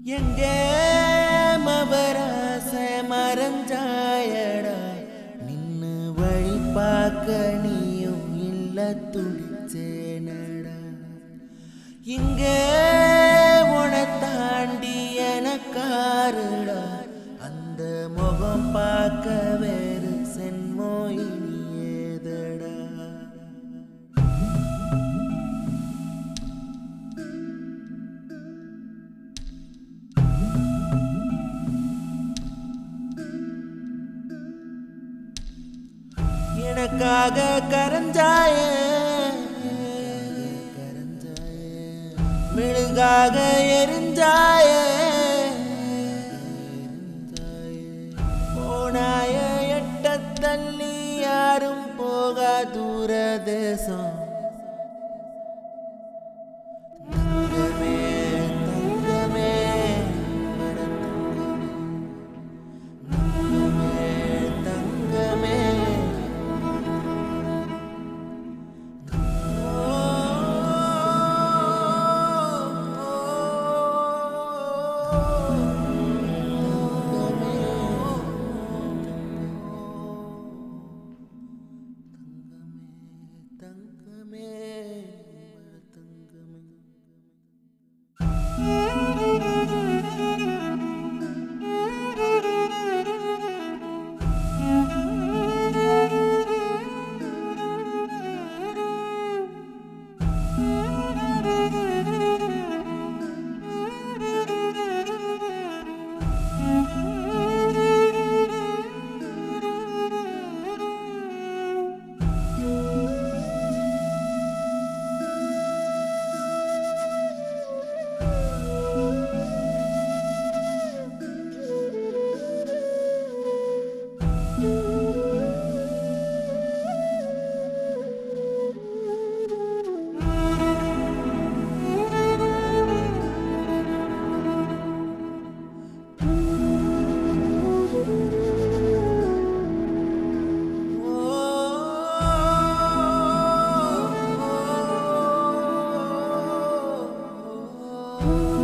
எங்கே மபராச மறைஞ்சாயடா நின்னு வழி பார்க்க நீயும் இல்ல துடிச்சேனடா இங்கே உன தாண்டி எனக்காருடா அந்த முகம் பார்க்க வேறு சென்மோ இனி ஏதடா எனக்காக கரஞ்சாய மெழுகாக எரிஞ்சாய போனாய எட்ட தள்ளி யாரும் போகா தூர தேசம் தங்கமே தங்கமே மட தங்கமே தங்கமே தங்கமே தங்கமே ஓ